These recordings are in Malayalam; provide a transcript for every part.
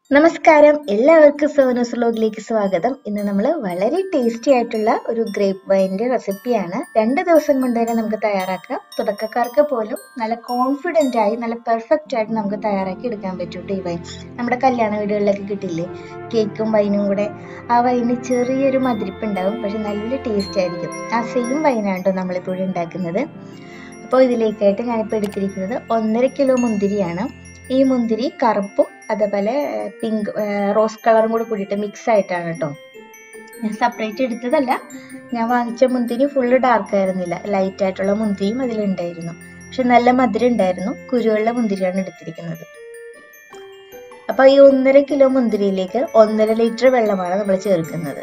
നമസ്കാരം എല്ലാവർക്കും സോനൂസ് വ്ലോഗിലേക്ക് സ്വാഗതം ഇന്ന് നമ്മൾ വളരെ ടേസ്റ്റി ആയിട്ടുള്ള ഒരു ഗ്രേപ്പ് വൈൻ്റെ റെസിപ്പിയാണ് രണ്ട് ദിവസം കൊണ്ട് തന്നെ നമുക്ക് തയ്യാറാക്കാം തുടക്കക്കാർക്ക് പോലും നല്ല കോൺഫിഡൻ്റ് ആയി നല്ല പെർഫെക്റ്റ് ആയിട്ട് നമുക്ക് തയ്യാറാക്കി എടുക്കാൻ പറ്റും ഈ വൈൻ നമ്മുടെ കല്യാണ വീടുകളിലൊക്കെ കിട്ടില്ലേ കേക്കും വൈനും കൂടെ ആ വൈന് ചെറിയൊരു മതിരിപ്പ് ഉണ്ടാവും പക്ഷെ നല്ല ടേസ്റ്റ് ആയിരിക്കും ആ സെയിം വൈനാണ് കേട്ടോ നമ്മളിപ്പോൾ ഇവിടെ ഉണ്ടാക്കുന്നത് അപ്പോൾ ഇതിലേക്കായിട്ട് ഞാനിപ്പോൾ എടുത്തിരിക്കുന്നത് ഒന്നര കിലോ മുന്തിരിയാണ് ഈ മുന്തിരി കറുപ്പും അതേപോലെ പിങ്ക് റോസ് കളറും കൂടി കൂടിയിട്ട് മിക്സ് ആയിട്ടാണ് കേട്ടോ ഞാൻ സെപ്പറേറ്റ് എടുത്തതല്ല ഞാൻ വാങ്ങിച്ച മുന്തിരി ഫുള്ള് ഡാർക്ക് ആയിരുന്നില്ല ലൈറ്റ് ആയിട്ടുള്ള മുന്തിരിയും അതിലുണ്ടായിരുന്നു പക്ഷെ നല്ല മധുരം ഉണ്ടായിരുന്നു കുരുവുള്ള മുന്തിരിയാണ് എടുത്തിരിക്കുന്നത് അപ്പൊ ഈ ഒന്നര കിലോ മുന്തിരിയിലേക്ക് ഒന്നര ലിറ്റർ വെള്ളമാണ് നമ്മൾ ചേർക്കുന്നത്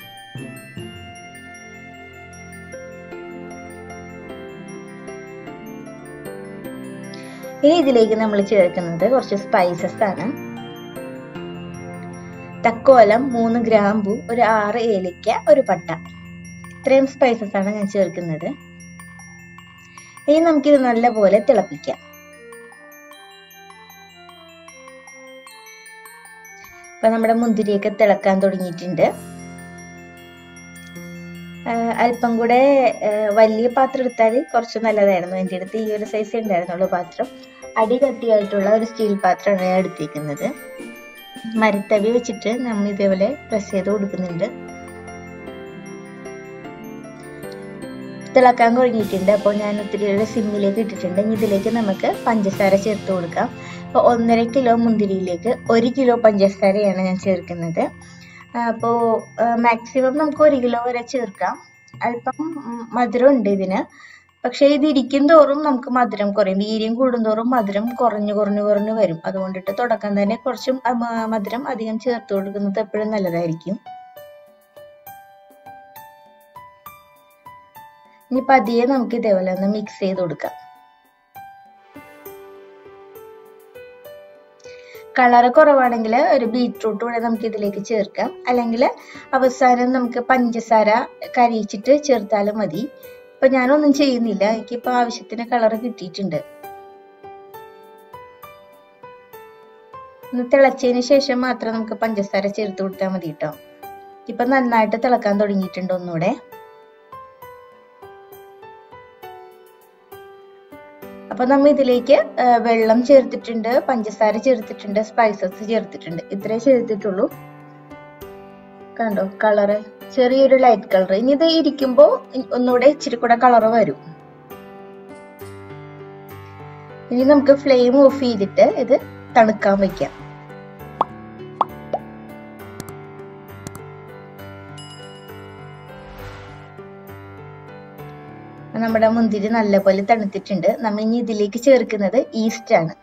ഇനി ഇതിലേക്ക് നമ്മൾ ചേർക്കുന്നത് കുറച്ച് സ്പൈസസ് ആണ് തക്കോലം മൂന്ന് ഗ്രാമ്പു ഒരു ആറ് ഏലക്ക ഒരു പട്ട ഇത്രയും സ്പൈസസ് ആണ് ഞാൻ ചേർക്കുന്നത് ഇനി നമുക്കിത് നല്ലപോലെ തിളപ്പിക്കാം ഇപ്പൊ നമ്മുടെ മുന്തിരിയൊക്കെ തിളക്കാൻ തുടങ്ങിയിട്ടുണ്ട് അല്പം കൂടെ വലിയ പാത്രം എടുത്താൽ കുറച്ച് നല്ലതായിരുന്നു എൻ്റെ അടുത്ത് ഈ ഒരു സൈസ് ഉണ്ടായിരുന്നുള്ളൂ പാത്രം അടി കട്ടിയായിട്ടുള്ള ഒരു സ്റ്റീൽ പാത്രമാണ് ഞാൻ എടുത്തിരിക്കുന്നത് മരത്തവി വെച്ചിട്ട് നമ്മൾ ഇതേപോലെ പ്രസ് ചെയ്ത് കൊടുക്കുന്നുണ്ട് തിളക്കാൻ തുടങ്ങിയിട്ടുണ്ട് അപ്പോൾ ഞാൻ ഒത്തിരി സിമ്മിലേക്ക് ഇട്ടിട്ടുണ്ട് ഇനി ഇതിലേക്ക് നമുക്ക് പഞ്ചസാര ചേർത്ത് കൊടുക്കാം അപ്പോൾ ഒന്നര കിലോ മുന്തിരിയിലേക്ക് ഒരു കിലോ പഞ്ചസാരയാണ് ഞാൻ ചേർക്കുന്നത് അപ്പോൾ മാക്സിമം നമുക്ക് ഒരു കിലോ വരെ ചേർക്കാം അല്പം മധുരം ഉണ്ട് ഇതിന് പക്ഷേ ഇത് ഇരിക്കും തോറും നമുക്ക് മധുരം കുറയും വീര്യം കൂടുന്തോറും മധുരം കുറഞ്ഞു കുറഞ്ഞു കുറഞ്ഞു വരും അതുകൊണ്ടിട്ട് തുടക്കം തന്നെ കുറച്ചും മധുരം അധികം ചേർത്ത് കൊടുക്കുന്നത് എപ്പോഴും നല്ലതായിരിക്കും ഇനി പതിയെ നമുക്ക് ഇതേപോലെ ഒന്ന് മിക്സ് ചെയ്ത് കൊടുക്കാം കളറ് കുറവാണെങ്കിൽ ഒരു ബീട്രൂട്ട് കൂടെ നമുക്ക് ഇതിലേക്ക് ചേർക്കാം അല്ലെങ്കിൽ അവസാനം നമുക്ക് പഞ്ചസാര കരിയിച്ചിട്ട് ചേർത്താലും മതി ഇപ്പൊ ഞാനൊന്നും ചെയ്യുന്നില്ല എനിക്കിപ്പോ ആവശ്യത്തിന് കളർ കിട്ടിയിട്ടുണ്ട് ഒന്ന് തിളച്ചതിന് ശേഷം മാത്രം നമുക്ക് പഞ്ചസാര ചേർത്ത് കൊടുത്താൽ മതി കേട്ടോ ഇപ്പൊ നന്നായിട്ട് തിളക്കാൻ തുടങ്ങിയിട്ടുണ്ട് ഒന്നുകൂടെ അപ്പൊ നമ്മൾ ഇതിലേക്ക് വെള്ളം ചേർത്തിട്ടുണ്ട് പഞ്ചസാര ചേർത്തിട്ടുണ്ട് സ്പൈസസ് ചേർത്തിട്ടുണ്ട് ഇത്രേ ചേർത്തിട്ടുള്ളൂ കണ്ടോ കളറ് ചെറിയൊരു ലൈറ്റ് കളർ ഇനി ഇത് ഇരിക്കുമ്പോ ഒന്നുകൂടെ ഇച്ചിരി കൂടെ കളർ വരും ഇനി നമുക്ക് ഫ്ലെയിം ഓഫ് ചെയ്തിട്ട് ഇത് തണുക്കാൻ വെക്കാം നമ്മുടെ മുന്തിരി നല്ലപോലെ തണുത്തിട്ടുണ്ട് നമ്മൾ ഇനി ഇതിലേക്ക് ചേർക്കുന്നത് ഈസ്റ്റ് ആണ്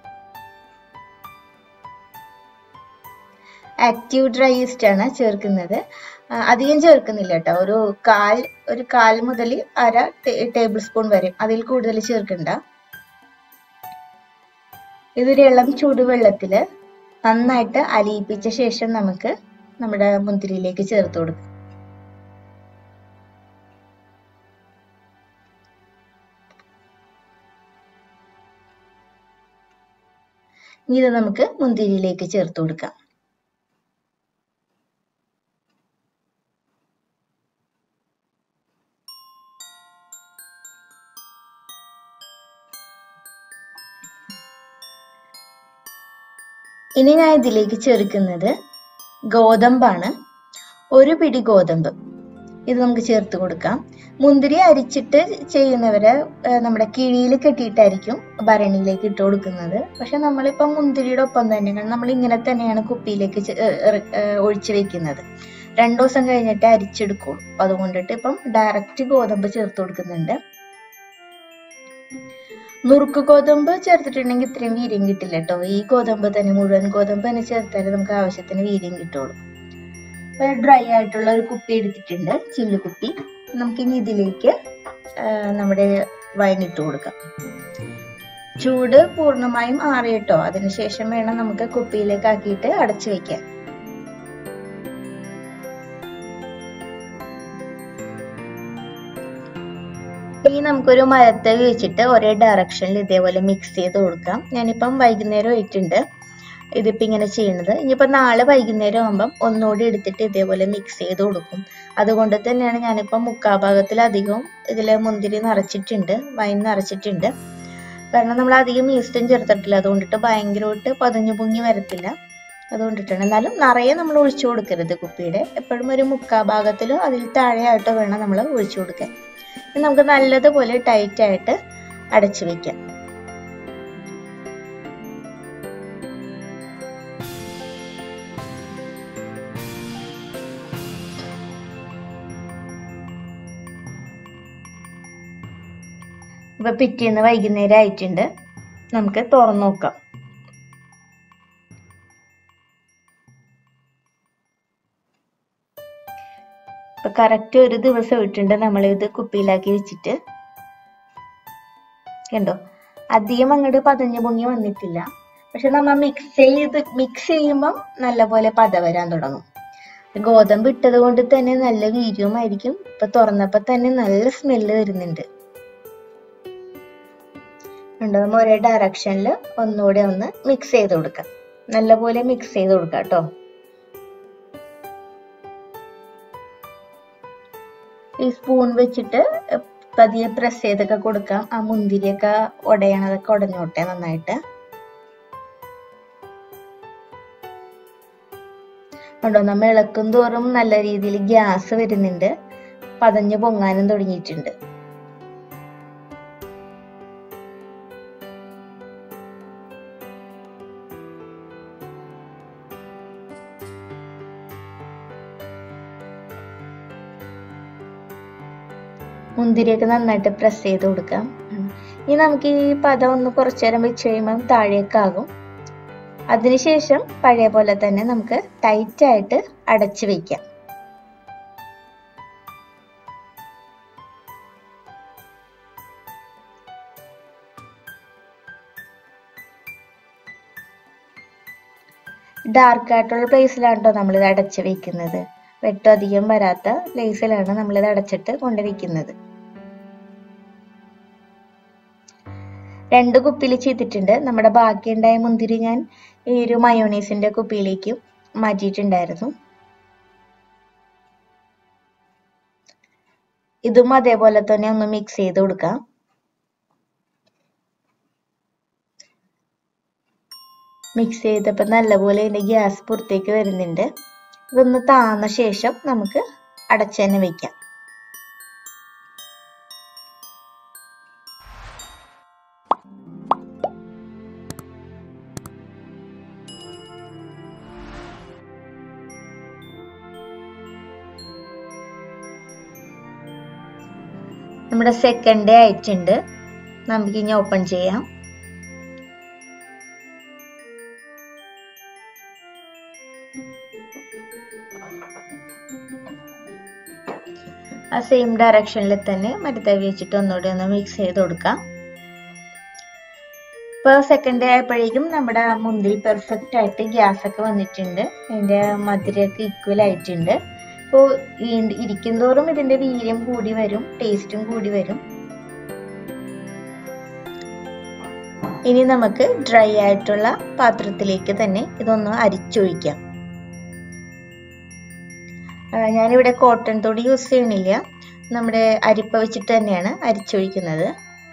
ആക്റ്റീവ് ഡ്രൈ ഈസ്റ്റ് ആണ് ചേർക്കുന്നത് അധികം ചേർക്കുന്നില്ല കേട്ടോ ഒരു കാൽ ഒരു കാൽ മുതൽ അര ടേബിൾ സ്പൂൺ വരെ അതിൽ കൂടുതൽ ചേർക്കണ്ട ഇതൊരു ഇളം ചൂടുവെള്ളത്തിൽ നന്നായിട്ട് അലിയിപ്പിച്ച ശേഷം നമുക്ക് നമ്മുടെ മുന്തിരിയിലേക്ക് ചേർത്ത് കൊടുക്കാം ഇനി ഇത് നമുക്ക് മുന്തിരിയിലേക്ക് ചേർത്ത് കൊടുക്കാം ഇനി ഞാൻ ഇതിലേക്ക് ചേർക്കുന്നത് ഗോതമ്പാണ് ഒരു പിടി ഗോതമ്പ് ഇത് നമുക്ക് ചേർത്ത് കൊടുക്കാം മുന്തിരി അരിച്ചിട്ട് ചെയ്യുന്നവര് നമ്മുടെ കിഴിയിൽ കെട്ടിയിട്ടായിരിക്കും ഭരണിയിലേക്ക് ഇട്ട് കൊടുക്കുന്നത് പക്ഷെ നമ്മളിപ്പം മുന്തിരിയുടെ ഒപ്പം തന്നെ കാരണം നമ്മൾ ഇങ്ങനെ തന്നെയാണ് കുപ്പിയിലേക്ക് ഒഴിച്ചു വെക്കുന്നത് രണ്ടു ദിവസം കഴിഞ്ഞിട്ട് അരിച്ചെടുക്കുള്ളൂ അപ്പൊ അതുകൊണ്ടിട്ട് ഇപ്പം ഡയറക്റ്റ് ഗോതമ്പ് ചേർത്ത് കൊടുക്കുന്നുണ്ട് നുറുക്ക് ഗോതമ്പ് ചേർത്തിട്ടുണ്ടെങ്കിൽ ഇത്രയും വീര്യം കിട്ടില്ല കേട്ടോ ഈ ഗോതമ്പ് തന്നെ മുഴുവൻ ഗോതമ്പ് തന്നെ ചേർത്താലേ നമുക്ക് ആവശ്യത്തിന് വീര്യം കിട്ടുള്ളൂ ഡ്രൈ ആയിട്ടുള്ള ഒരു കുപ്പി എടുത്തിട്ടുണ്ട് ചില്ല് കുപ്പി നമുക്കിനി ഇതിലേക്ക് നമ്മുടെ വൈൻ ഇട്ട് കൊടുക്കാം ചൂട് പൂർണ്ണമായും ആറിയിട്ടോ അതിനുശേഷം വേണം നമുക്ക് കുപ്പിയിലേക്ക് ആക്കിയിട്ട് അടച്ചു വെക്കാൻ ഇനി നമുക്കൊരു മരത്തവി വെച്ചിട്ട് ഒരേ ഡയറക്ഷനിൽ ഇതേപോലെ മിക്സ് ചെയ്ത് കൊടുക്കാം ഞാനിപ്പം വൈകുന്നേരം ആയിട്ടുണ്ട് ഇതിപ്പോൾ ഇങ്ങനെ ചെയ്യണത് ഇനിയിപ്പോൾ നാളെ വൈകുന്നേരം ആകുമ്പം ഒന്നുകൂടി എടുത്തിട്ട് ഇതേപോലെ മിക്സ് ചെയ്ത് കൊടുക്കും അതുകൊണ്ട് തന്നെയാണ് ഞാനിപ്പോൾ മുക്കാ ഭാഗത്തിലധികവും ഇതിൽ മുന്തിരി നിറച്ചിട്ടുണ്ട് വൈൻ നിറച്ചിട്ടുണ്ട് കാരണം നമ്മൾ അധികം ഈസ്റ്റും ചേർത്തിട്ടില്ല അതുകൊണ്ടിട്ട് ഭയങ്കരമായിട്ട് പതിഞ്ഞു പൊങ്ങി വരത്തില്ല അതുകൊണ്ടിട്ടാണ് എന്നാലും നിറയെ നമ്മൾ ഒഴിച്ചു കൊടുക്കരുത് കുപ്പിയുടെ എപ്പോഴും ഒരു മുക്കാ ഭാഗത്തിലോ അതിൽ താഴെയായിട്ടോ വേണം നമ്മൾ ഒഴിച്ചു കൊടുക്കാൻ ഇനി നമുക്ക് നല്ലതുപോലെ ടൈറ്റായിട്ട് അടച്ചു വെക്കാം ഇപ്പൊ പിറ്റേന്ന് വൈകുന്നേരം ആയിട്ടുണ്ട് നമുക്ക് തുറന്നു നോക്കാം ഇപ്പൊ കറക്റ്റ് ഒരു ദിവസം ഇട്ടുണ്ട് നമ്മൾ ഇത് കുപ്പിയിലാക്കി വെച്ചിട്ട് കണ്ടോ അധികം അങ്ങോട്ട് പതഞ്ഞു പൊങ്ങി വന്നിട്ടില്ല പക്ഷെ നമ്മൾ മിക്സ് ചെയ്ത് മിക്സ് ചെയ്യുമ്പം നല്ലപോലെ പത വരാൻ തുടങ്ങും ഗോതമ്പ് ഇട്ടത് കൊണ്ട് തന്നെ നല്ല വീര്യവുമായിരിക്കും ഇപ്പൊ തുറന്നപ്പോ തന്നെ നല്ല സ്മെല്ല് വരുന്നുണ്ട് ഉണ്ട് നമ്മൾ ഒരേ ഡയറക്ഷനിൽ ഒന്നുകൂടെ ഒന്ന് മിക്സ് ചെയ്ത് കൊടുക്കാം നല്ലപോലെ മിക്സ് ചെയ്ത് കൊടുക്കാം കേട്ടോ ഈ സ്പൂൺ വെച്ചിട്ട് പതിയെ പ്രസ് ചെയ്തൊക്കെ കൊടുക്കാം ആ മുന്തിരിയൊക്കെ ഉടയണതൊക്കെ ഉടഞ്ഞോട്ടെ നന്നായിട്ട് ഉണ്ടോ നമ്മൾ ഇളക്കും തോറും നല്ല രീതിയിൽ ഗ്യാസ് വരുന്നുണ്ട് പതഞ്ഞു പൊങ്ങാനും തുടങ്ങിയിട്ടുണ്ട് മുന്തിരിയൊക്കെ നന്നായിട്ട് പ്രസ് ചെയ്ത് കൊടുക്കാം ഇനി നമുക്ക് ഈ പദം ഒന്ന് കുറച്ചു നേരം വെച്ച് കഴിയുമ്പം താഴേക്കാകും അതിനുശേഷം പഴയ പോലെ തന്നെ നമുക്ക് ടൈറ്റ് ആയിട്ട് അടച്ചു വെക്കാം ഡാർക്ക് ആയിട്ടുള്ള പ്ലേസിലാണ് കേട്ടോ നമ്മളിത് അടച്ചു വെക്കുന്നത് വെട്ടം അധികം വരാത്ത പ്ലേസിലാണ് നമ്മളിത് അടച്ചിട്ട് കൊണ്ടുവയ്ക്കുന്നത് രണ്ട് കുപ്പിയിൽ ചെയ്തിട്ടുണ്ട് നമ്മുടെ ബാക്കിയുണ്ടായ മുന്തിരി ഞാൻ ഈ ഒരു മയോണൈസിന്റെ കുപ്പിയിലേക്ക് മാറ്റിയിട്ടുണ്ടായിരുന്നു ഇതും അതേപോലെ തന്നെ ഒന്ന് മിക്സ് ചെയ്ത് കൊടുക്കാം മിക്സ് ചെയ്തപ്പോൾ നല്ലപോലെ ഇതിന്റെ ഗ്യാസ് പുറത്തേക്ക് വരുന്നുണ്ട് ഇതൊന്ന് താന്ന ശേഷം നമുക്ക് അടച്ചു തന്നെ വെക്കാം നമ്മുടെ സെക്കൻഡ് ഡേ ആയിട്ടുണ്ട് നമുക്ക് ഇനി ഓപ്പൺ ചെയ്യാം ആ സെയിം ഡയറക്ഷനിൽ തന്നെ മരുത്തവി വെച്ചിട്ട് ഒന്നുകൂടി ഒന്ന് മിക്സ് ചെയ്ത് കൊടുക്കാം ഇപ്പോൾ സെക്കൻഡ് ഡേ ആയപ്പോഴേക്കും നമ്മുടെ മുന്തിരി പെർഫെക്റ്റ് ആയിട്ട് ഗ്യാസ് ഒക്കെ വന്നിട്ടുണ്ട് അതിൻ്റെ മധുരമൊക്കെ ഈക്വൽ ആയിട്ടുണ്ട് ഇപ്പോൾ ഇരിക്കും തോറും ഇതിൻ്റെ വീര്യം കൂടി വരും ടേസ്റ്റും കൂടി വരും ഇനി നമുക്ക് ഡ്രൈ ആയിട്ടുള്ള പാത്രത്തിലേക്ക് തന്നെ ഇതൊന്ന് അരിച്ചൊഴിക്കാം ഞാനിവിടെ കോട്ടൺ തൊടി യൂസ് ചെയ്യണില്ല നമ്മുടെ അരിപ്പ വെച്ചിട്ട് തന്നെയാണ് അരിച്ചൊഴിക്കുന്നത്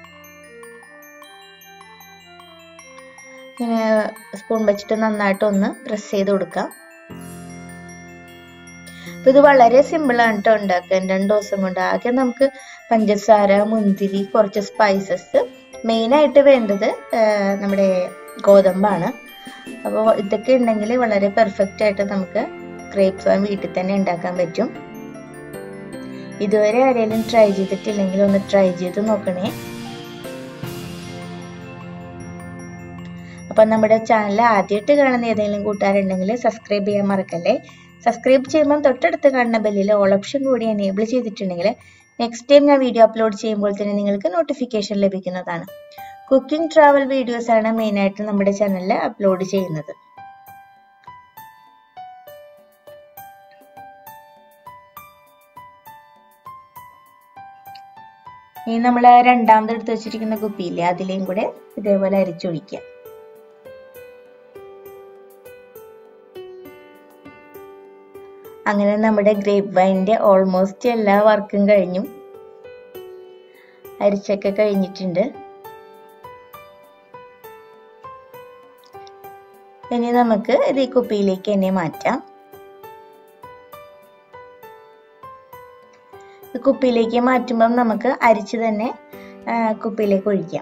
ഇങ്ങനെ സ്പൂൺ വെച്ചിട്ട് നന്നായിട്ട് ഒന്ന് പ്രസ് ചെയ്ത് കൊടുക്കാം അപ്പൊ ഇത് വളരെ സിമ്പിൾ ആണ് കേട്ടോ ഉണ്ടാക്കാൻ രണ്ട് ദിവസം കൊണ്ട് ആകെ നമുക്ക് പഞ്ചസാര മുന്തിരി കുറച്ച് സ്പൈസസ് മെയിൻ ആയിട്ട് വേണ്ടത് നമ്മുടെ ഗോതമ്പാണ് അപ്പോൾ ഇതൊക്കെ ഉണ്ടെങ്കിൽ വളരെ പെർഫെക്റ്റ് ആയിട്ട് നമുക്ക് ക്രേപ്സ് വൈൻ വീട്ടിൽ തന്നെ ഉണ്ടാക്കാൻ പറ്റും ഇതുവരെ ആരെങ്കിലും ട്രൈ ചെയ്തിട്ടില്ലെങ്കിൽ ഒന്ന് ട്രൈ ചെയ്ത് നോക്കണേ അപ്പം നമ്മുടെ ചാനൽ ആദ്യമായിട്ട് കാണുന്ന ഏതെങ്കിലും കൂട്ടുകാരുണ്ടെങ്കിൽ സബ്സ്ക്രൈബ് ചെയ്യാൻ മറക്കല്ലേ സബ്സ്ക്രൈബ് ചെയ്യുമ്പോൾ തൊട്ടടുത്ത് കാണുന്ന ബെല്ലിൽ ഓൾ ഓപ്ഷൻ കൂടി എനേബിൾ ചെയ്തിട്ടുണ്ടെങ്കിൽ നെക്സ്റ്റ് ടൈം ഞാൻ വീഡിയോ അപ്ലോഡ് ചെയ്യുമ്പോൾ തന്നെ നിങ്ങൾക്ക് നോട്ടിഫിക്കേഷൻ ലഭിക്കുന്നതാണ് കുക്കിംഗ് ട്രാവൽ വീഡിയോസ് ആണ് മെയിനായിട്ട് നമ്മുടെ ചാനലിൽ അപ്ലോഡ് ചെയ്യുന്നത് ഇനി നമ്മൾ രണ്ടാമത് എടുത്ത് വെച്ചിരിക്കുന്ന കുപ്പിയില്ലേ അതിലേയും കൂടെ ഇതേപോലെ അരിച്ചൊഴിക്കുക അങ്ങനെ നമ്മുടെ ഗ്രേപ്പ് വൈൻ്റെ ഓൾമോസ്റ്റ് എല്ലാ വർക്കും കഴിഞ്ഞു അരിച്ചൊക്കെ കഴിഞ്ഞിട്ടുണ്ട് ഇനി നമുക്ക് ഇത് ഈ കുപ്പിയിലേക്ക് തന്നെ മാറ്റാം കുപ്പിയിലേക്ക് മാറ്റുമ്പം നമുക്ക് അരിച്ച് തന്നെ കുപ്പിയിലേക്ക് ഒഴിക്കാം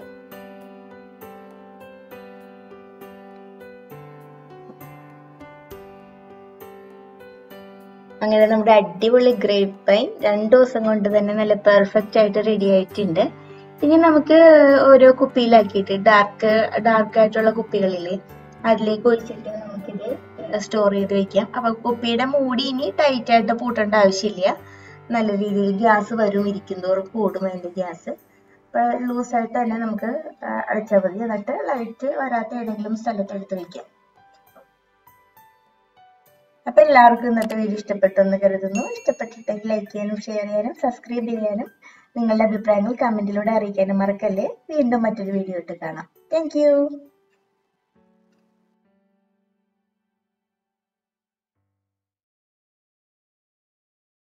അങ്ങനെ നമ്മുടെ അടിപൊളി ഗ്രേപ്പ് വൈൻ രണ്ടു ദിവസം കൊണ്ട് തന്നെ നല്ല പെർഫെക്റ്റ് ആയിട്ട് റെഡി ആയിട്ടുണ്ട് ഇനി നമുക്ക് ഓരോ കുപ്പിയിലാക്കിയിട്ട് ഡാർക്ക് ഡാർക്ക് ആയിട്ടുള്ള കുപ്പികളില്ലേ അതിലേക്ക് ഒഴിച്ചിട്ട് നമുക്കിത് സ്റ്റോർ ചെയ്ത് വെക്കാം അപ്പൊ കുപ്പിയുടെ മൂടി ഇനി ടൈറ്റ് ആയിട്ട് പൂട്ടേണ്ട ആവശ്യമില്ല നല്ല രീതിയിൽ ഗ്യാസ് വരും ഇരിക്കും തോറും കൂടും അതിന്റെ ഗ്യാസ് അപ്പൊ ലൂസായിട്ട് തന്നെ നമുക്ക് അടച്ചാൽ മതി എന്നിട്ട് ലൈറ്റ് വരാത്ത ഏതെങ്കിലും സ്ഥലത്ത് എടുത്ത് വെക്കാം അപ്പൊ എല്ലാവർക്കും ഇന്നത്തെ വീഡിയോ ഇഷ്ടപ്പെട്ടെന്ന് കരുതുന്നു ഇഷ്ടപ്പെട്ടിട്ടെങ്കിൽ ലൈക്ക് ചെയ്യാനും ഷെയർ ചെയ്യാനും സബ്സ്ക്രൈബ് ചെയ്യാനും നിങ്ങളുടെ അഭിപ്രായങ്ങൾ കമന്റിലൂടെ അറിയിക്കാനും മറക്കല്ലേ വീണ്ടും മറ്റൊരു വീഡിയോ ഇട്ട് കാണാം താങ്ക്